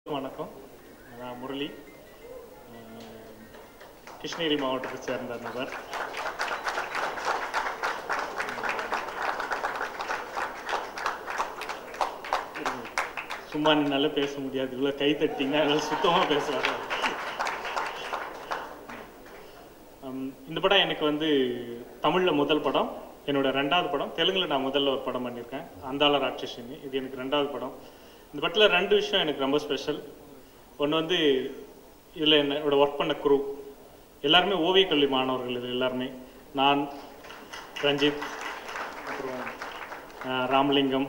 வணக்கம் நான் முரளி அஹ், கிருஷ்ணகிரி மாவட்டத்தை சேர்ந்த நபர் சும்மா நின்னால பேச முடியாது இவ்வளோ கை தட்டிங்கன்னா என்னால் சுத்தமாக பேச வராது ஹம், இந்த படம் எனக்கு வந்து தமிழில் முதல் படம் என்னோட ரெண்டாவது படம் தெலுங்குல நான் முதல்ல ஒரு படம் பண்ணியிருக்கேன் அந்தாள ராட்சசினி இது எனக்கு ரெண்டாவது படம் இந்த படத்தில் ரெண்டு விஷயம் எனக்கு ரொம்ப ஸ்பெஷல் ஒன்று வந்து இதில் என்னோட ஒர்க் பண்ண குரூ எல்லாருமே ஓவியக் கல்வி மாணவர்கள் இது எல்லாருமே நான் ரஞ்சித் அப்புறம் அஹ், ராமலிங்கம்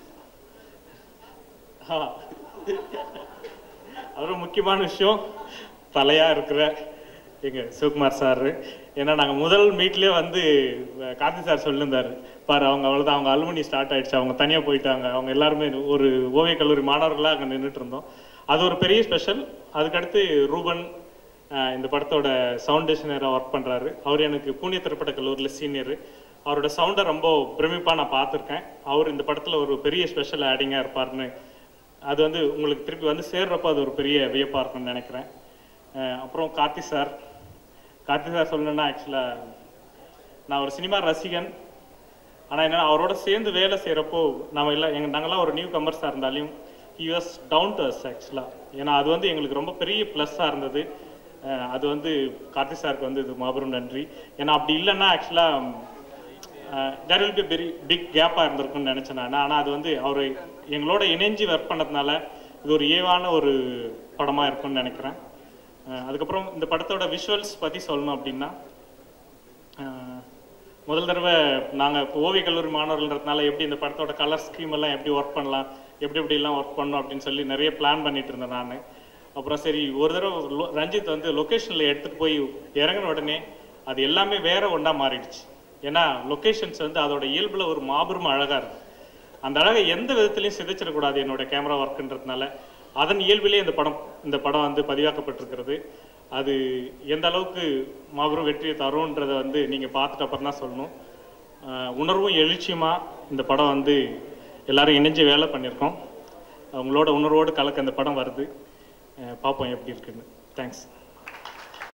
ஆ. அப்புறம் முக்கியமான விஷயம் தலையா இருக்கிற எங்க சிவகுமார் சார் ஏன்னா நாங்கள் முதல் மீட்லேயே வந்து அஹ், கார்த்தி சார் சொல்லியிருந்தாரு பாரு அவங்க அவ்வளோதான் அவங்க அலுமினி ஸ்டார்ட் ஆயிடுச்சு அவங்க தனியாக போயிட்டாங்க அவங்க எல்லாருமே ஒரு ஓவியக் கல்லூரி மாணவர்களாக அங்கே நின்றுட்டு இருந்தோம் அது ஒரு பெரிய ஸ்பெஷல் அதுக்கடுத்து ரூபன் அஹ், இந்த படத்தோட சவுண்ட் டிசைனராக ஒர்க் பண்ணுறாரு அவர் எனக்கு பூனே திரைப்பட கல்லூரியில் சீனியர் அவரோட சவுண்டை ரொம்ப பிரமிப்பாக நான் பார்த்துருக்கேன் அவர் இந்த படத்தில் ஒரு பெரிய ஸ்பெஷல் ஆடிங்காக இருப்பார்னு அது வந்து உங்களுக்கு திருப்பி வந்து சேர்றப்போ அது ஒரு பெரிய வியப்பாக இருக்கும்னு நினைக்கிறேன் அஹ் அப்புறம் கார்த்தி சார் கார்த்தி சார் சொல்லணும்னா ஆக்சுவலாக நான் ஒரு சினிமா ரசிகன் ஆனால் என்னன்னா அவரோட சேர்ந்து வேலை செய்கிறப்போ நம்ம எல்லாம் எங்க நாங்கள்லாம் ஒரு நியூ கமர்ஸாக இருந்தாலும் he was down to us ஆக்சுவலாக ஏன்னா அது வந்து எங்களுக்கு ரொம்ப பெரிய ப்ளஸ்ஸாக இருந்தது அஹ் அது வந்து கார்த்தி சாருக்கு வந்து இது மாபெரும் நன்றி ஏன்னா அப்படி இல்லைன்னா ஆக்சுவலாக there will be very big கேப்பாக இருந்திருக்கும்னு நினச்சேன் நான் ஆனால் அது வந்து அவர் எங்களோட இணைஞ்சு ஒர்க் பண்ணதுனால இது ஒரு ஏவான ஒரு படமாக இருக்கும்னு நினைக்கிறேன் அஹ் அதுக்கப்புறம் இந்த படத்தோட விஷுவல்ஸ் பற்றி சொல்லணும் அப்படின்னா அஹ் முதல் தடவை நாங்கள் ஓவிய கல்லூரி மாணவர்கள்ன்றதுனால எப்படி இந்த படத்தோட கலர் ஸ்கீம் எல்லாம் எப்படி ஒர்க் பண்ணலாம் எப்படி எப்படிலாம் ஒர்க் பண்ணணும் அப்படின்னு சொல்லி நிறைய பிளான் பண்ணிட்டு இருந்தேன் நான் அப்புறம் சரி ஒரு தடவை லொ- ரஞ்சித் வந்து லொக்கேஷனில் எடுத்துகிட்டு போய் இறங்கின உடனே அது எல்லாமே வேற ஒன்றா மாறிடுச்சு ஏன்னா லொக்கேஷன்ஸ் வந்து அதோட இயல்பில் ஒரு மாபெரும் அழகாக இருக்கு அந்த அழகை எந்த விதத்துலையும் சிதைச்சிடக்கூடாது என்னோட கேமரா ஒர்க்குன்றதுனால அதன் இயல்பிலே இந்த படம் இந்த படம் வந்து பதிவாக்கப்பட்டிருக்கிறது அது எந்த அளவுக்கு மாபெரும் வெற்றியை தரும்ன்றதை வந்து நீங்கள் பார்த்துட்டு அப்புறம் தான் சொல்லணும் ஆஹ் உணர்வும் எழுச்சியுமா இந்த படம் வந்து எல்லாரும் இணைஞ்சு வேலை பண்ணியிருக்கோம் உங்களோட உணர்வோடு கலக்க இந்த படம் வருது ஆஹ் பார்ப்போம் எப்படி இருக்குன்னு தேங்க்ஸ்